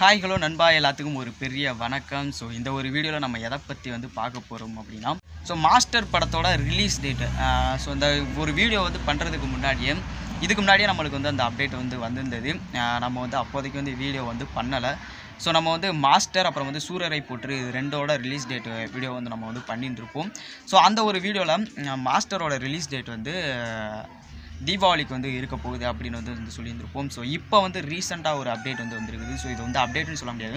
hi hello நண்பா எல்லாத்துக்கும் ஒரு பெரிய வணக்கம் ஸோ இந்த ஒரு வீடியோவில் நம்ம எதை பற்றி வந்து பார்க்க போகிறோம் அப்படின்னா ஸோ மாஸ்டர் படத்தோட ரிலீஸ் டேட்டு ஸோ இந்த ஒரு வீடியோ வந்து பண்ணுறதுக்கு முன்னாடியே இதுக்கு முன்னாடியே நம்மளுக்கு வந்து அந்த அப்டேட் வந்து வந்திருந்தது ஆஹ் நம்ம வந்து அப்போதைக்கு வந்து வீடியோ வந்து பண்ணலை ஸோ நம்ம வந்து மாஸ்டர் அப்புறம் வந்து சூரரை போட்டு இது ரெண்டோட ரிலீஸ் டேட் வீடியோ வந்து நம்ம வந்து பண்ணிட்டு இருப்போம் ஸோ அந்த ஒரு வீடியோவில் மாஸ்டரோட ரிலீஸ் டேட் வந்து தீபாவளிக்கு வந்து இருக்க போகுது அப்படின்னு வந்து வந்து சொல்லியிருந்திருப்போம் ஸோ இப்போ வந்து ரீசெண்டாக ஒரு அப்டேட் வந்து வந்திருக்குது ஸோ இது வந்து அப்டேட்னு சொல்ல முடியாது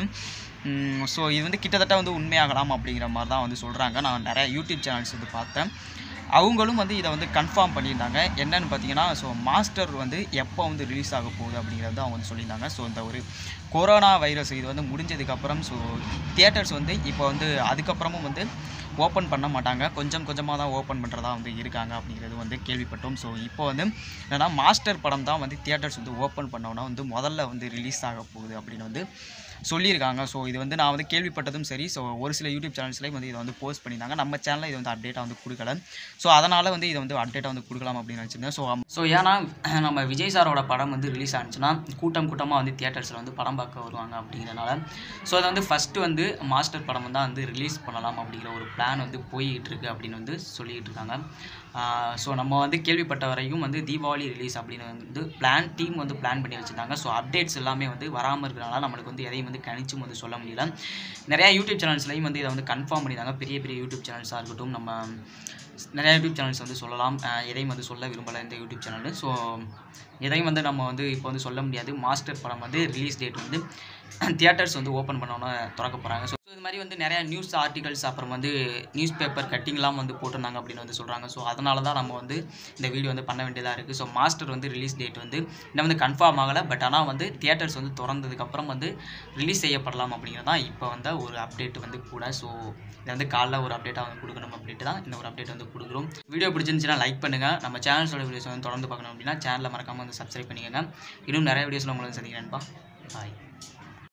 ஸோ இது வந்து கிட்டத்தட்ட வந்து உண்மையாகலாம் அப்படிங்கிற மாதிரி தான் வந்து சொல்கிறாங்க நான் நிறைய யூடியூப் சேனல்ஸ் வந்து பார்த்தேன் அவங்களும் வந்து இதை வந்து கன்ஃபார்ம் பண்ணியிருந்தாங்க என்னன்னு பார்த்தீங்கன்னா ஸோ மாஸ்டர் வந்து எப்போ வந்து ரிலீஸ் ஆக போகுது அப்படிங்கிறது அவங்க வந்து சொல்லியிருந்தாங்க ஸோ இந்த ஒரு கொரோனா வைரஸ் இது வந்து முடிஞ்சதுக்கப்புறம் ஸோ தியேட்டர்ஸ் வந்து இப்போ வந்து அதுக்கப்புறமும் வந்து ஓப்பன் பண்ண மாட்டாங்க கொஞ்சம் கொஞ்சமாக தான் ஓப்பன் பண்ணுறதா வந்து இருக்காங்க அப்படிங்கிறது வந்து கேள்விப்பட்டோம் ஸோ இப்போ வந்து என்னன்னா மாஸ்டர் படம் தான் வந்து தியேட்டர்ஸ் வந்து ஓப்பன் பண்ணோன்னா வந்து முதல்ல வந்து ரிலீஸ் ஆக போகுது அப்படின்னு வந்து சொல்லியிருக்காங்க ஸோ இது வந்து நான் வந்து கேள்விப்பட்டதும் சரி ஸோ ஒரு சில யூடியூப் சேனல்ஸ்லேயும் வந்து இதை வந்து போஸ்ட் பண்ணியிருந்தாங்க நம்ம சேனலில் இது வந்து அப்டேட்டாக வந்து கொடுக்கல ஸோ அதனால் வந்து இதை வந்து அப்டேட்டாக வந்து கொடுக்கலாம் அப்படின்னு நினச்சிருந்தேன் ஸோ ஸோ ஏன்னா நம்ம விஜய் சாரோட படம் வந்து ரிலீஸ் ஆனிச்சுன்னா கூட்டம் கூட்டமாக வந்து தியேட்டர்ஸில் வந்து படம் பார்க்க வருவாங்க அப்படிங்கிறனால ஸோ அதை வந்து ஃபஸ்ட்டு வந்து மாஸ்டர் படம் தான் வந்து ரிலீஸ் பண்ணலாம் அப்படிங்கிற ஒரு பிளான் வந்து போய்கிட்டு இருக்கு அப்படின்னு வந்து சொல்லிகிட்டு இருக்காங்க ஸோ நம்ம வந்து கேள்விப்பட்ட வரைக்கும் வந்து தீபாவளி ரிலீஸ் அப்படின்னு வந்து பிளான் டீம் வந்து பிளான் பண்ணி வச்சுருந்தாங்க ஸோ அப்டேட்ஸ் எல்லாமே வந்து வராமல் இருக்கிறனால நம்மளுக்கு வந்து எதையும் வந்து கணிச்சும் வந்து சொல்ல முடியல நிறையா யூடியூப் சேனல்ஸ்லையும் வந்து இதை வந்து கன்ஃபார்ம் பண்ணியிருந்தாங்க பெரிய பெரிய யூடியூப் சேனல்ஸாக இருக்கட்டும் நம்ம நிறையா யூடியூப் சேனல்ஸ் வந்து சொல்லலாம் அஹ் எதையும் வந்து சொல்ல விரும்பலை இந்த யூடியூப் சேனல் ஸோ எதையும் வந்து நம்ம வந்து இப்போ வந்து சொல்ல முடியாது மாஸ்டர் படம் வந்து ரிலீஸ் டேட் வந்து தியேட்டர்ஸ் வந்து ஓப்பன் பண்ணோன்னு திறக்க போகிறாங்க ஸோ இது மாதிரி வந்து நிறையா நியூஸ் ஆர்டிகல்ஸ் அப்புறம் வந்து நியூஸ் பேப்பர் கட்டிங்லாம் வந்து போட்டிருந்தாங்க அப்படின்னு வந்து சொல்கிறாங்க ஸோ அதனால தான் நம்ம வந்து இந்த வீடியோ வந்து பண்ண வேண்டியதாக இருக்குது ஸோ மாஸ்டர் வந்து ரிலீஸ் டேட் வந்து இன்னும் வந்து கன்ஃபார்ம் ஆகலை பட் ஆனால் வந்து தியேட்டர்ஸ் வந்து திறந்ததுக்கப்புறம் வந்து ரிலீஸ் செய்யப்படலாம் அப்படிங்கிறது தான் இப்போ வந்த ஒரு அப்டேட் வந்து கூட ஸோ இதை வந்து காலைல ஒரு அப்டேட்டாக வந்து கொடுக்கணும் அப்படின்ட்டு தான் இந்த ஒரு அப்டேட் வந்து கொடுக்குறோம் வீடியோ பிடிச்சிருந்துச்சுன்னா லைக் பண்ணுங்கள் நம்ம சேனல்ஸோட வீடியோஸ் வந்து தொடர்ந்து பார்க்கணும் அப்படின்னா சேனலை மறக்காமல் வந்து சப்ஸ்கிரைப் பண்ணிக்கோங்க இன்னும் நிறைய வீடியோஸில் உங்களை வந்து சந்திக்கிறேன்ப்பா பாய்